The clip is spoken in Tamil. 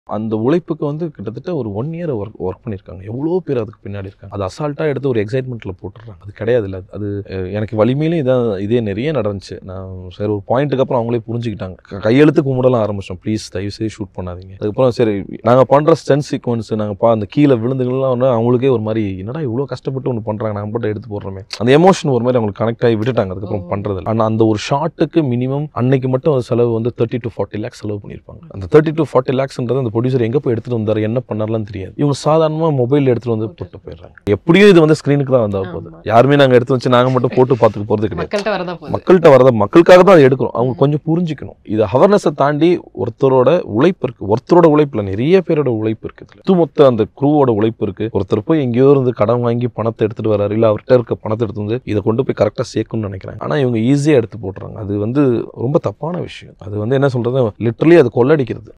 அந்த உழைப்புக்கு வந்து கிட்டத்தட்ட ஒரு ஒன் இயர் ஒர்க் ஒர்க் பண்ணியிருக்காங்க எவ்வளோ பேர் அதுக்கு பின்னாடி இருக்காங்க அது அசால்ட்டாக எடுத்து ஒரு எக்ஸைட்மெண்ட்டில் போட்டுடுறாங்க அது கிடையாது இல்லை அது அஹ், எனக்கு வலிமையிலும் இதான் இதே நிறைய நடந்துச்சு நான் சரி ஒரு பாயிண்ட்டுக்கு அப்புறம் அவங்களே புரிஞ்சுக்கிட்டாங்க க- கையெழுத்து கும்பிடலாம் ஆரம்பிச்சோம் ப்ளீஸ் தயவு செய்து ஷூட் பண்ணாதீங்க அதுக்கப்புறம் சரி நாங்கள் பண்ணுற ஸ்டென் சீக்வன்ஸ் நாங்கள் பா அந்த கீழே விழுந்துகள்லாம் வந்து அவங்களுக்கே ஒரு மாதிரி என்னடா இவ்வளோ கஷ்டப்பட்டு ஒன்று பண்ணுறாங்க நாங்கள் மட்டும் எடுத்து போடுறோமே அந்த எமோஷன் ஒரு மாதிரி அவங்களுக்கு கனெக்ட் ஆகி விட்டுட்டாங்க அதுக்கப்புறம் ஓ. பண்ணுறது ஆனால் அந்த ஒரு ஷாட்டுக்கு மினிமம் அன்னைக்கு மட்டும் ஒரு செலவு வந்து தேர்ட்டி டு ஃபார்ட்டி லேக்ஸ் செலவு பண்ணியிருப்பாங்க அந்த தேர்ட்டி டு ஃபார்ட்டி லேக்ஸ்ன்றது அந்த ப்ரொடியூசர் எங்கே போய் எடுத்துட்டு வந்தார் என்ன பண்ணார்லாம் தெரியாது இவங்க சாதாரணமாக மொபைல் எடுத்துட்டு வந்து போட்டு போயிடுறாங்க எப்படியும் இது வந்து ஸ்க்ரீனுக்கு தான் வந்தா போகுது ஆமா. யாருமே நாங்கள் எடுத்து வச்சு நாங்கள் மட்டும் போட்டு பார்த்துட்டு போகிறது கிடையாது மக்கள்கிட்ட வரதான் போகுது மக்கள்கிட்ட வரத மக்களுக்காக தான் அதை எடுக்கிறோம் அவங்க கொஞ்சம் புரிஞ்சுக்கணும் இது அவேர்னஸை தாண்டி ஒருத்தரோட உழைப்பு இருக்கு ஒருத்தரோட உழைப்புல நிறைய பேரோட உழைப்பு இருக்கு இதுல ஒட்டுமொத்த அந்த குரூவோட உழைப்பு இருக்கு ஒருத்தர் போய் எங்கேயோ இருந்து கடன் வாங்கி பணத்தை எடுத்துட்டு வராரு இல்ல அவர்கிட்ட இருக்க பணத்தை எடுத்து வந்து இதை கொண்டு போய் கரெக்டாக சேர்க்கணும்னு நினைக்கிறாங்க ஆனா இவங்க ஈஸியா எடுத்து போட்டுறாங்க அது வந்து ரொம்ப தப்பான விஷயம் அது வந்து என்ன சொல்றது லிட்டரலி அது கொள்ளடிக்கிறது